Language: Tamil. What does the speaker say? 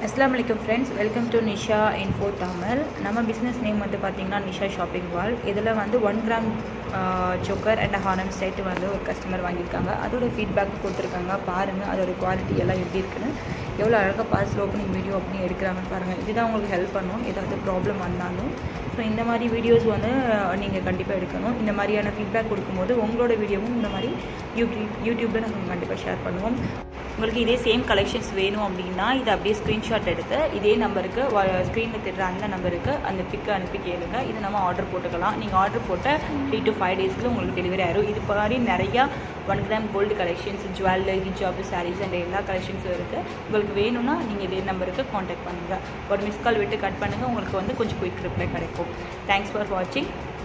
அஸ்லாம் வலைக்கம் friends welcome to Nisha info Tamil நம்ம பிஸ்னஸ் நேம் வந்து பார்த்தீங்கன்னா நிஷா ஷாப்பிங் வால் இதில் வந்து ஒன் கிராம் சொக்கர் அண்ட் ஹானம் செட் வந்து ஒரு கஸ்டமர் வாங்கியிருக்காங்க அதோட ஃபீட்பேக் கொடுத்துருக்காங்க பாருங்கள் அதோட குவாலிட்டி எல்லாம் எப்படி இருக்குன்னு எவ்வளோ அழகாக பார்சல் ஓப்பனிங் வீடியோ அப்படி எடுக்கிறாங்கன்னு பாருங்கள் இதுதான் உங்களுக்கு ஹெல்ப் பண்ணும் ஏதாவது ப்ராப்ளம் வந்தாலும் ஸோ இந்த மாதிரி வீடியோஸ் வந்து நீங்கள் கண்டிப்பாக எடுக்கணும் இந்த மாதிரியான ஃபீட்பேக் கொடுக்கும்போது உங்களோட வீடியோவும் இந்த மாதிரி யூடியூப் யூடியூப்பில் நாங்கள் கண்டிப்பாக ஷேர் பண்ணுவோம் உங்களுக்கு இதே சேம் கலெக்ஷன்ஸ் வேணும் அப்படின்னா இதை அப்படியே ஸ்க்ரீன்ஷாட் எடுத்து இதே நம்பருக்கு ஸ்க்ரீனில் திட்டுற அந்த நம்பருக்கு அந்த பிக்கை அனுப்பி கேளுங்க இது நம்ம ஆர்டர் போட்டுக்கலாம் நீங்கள் ஆர்டர் போட்ட த்ரீ டு ஃபைவ் டேஸில் உங்களுக்கு டெலிவரி ஆயிரும் இது மாதிரி நிறையா one gram gold collections jewel ஹிஜாப் சாரீஸ் அண்ட் எல்லா கலெக்ஷன்ஸும் இருக்குது உங்களுக்கு வேணும்னா நீங்கள் இதே நம்பருக்கு காண்டாக்ட் பண்ணுங்கள் ஒரு மிஸ் கால் விட்டு கட் பண்ணுங்கள் உங்களுக்கு வந்து கொஞ்சம் குயிக் ரிப்ளை கிடைக்கும் தேங்க்ஸ் ஃபார் வாட்சிங்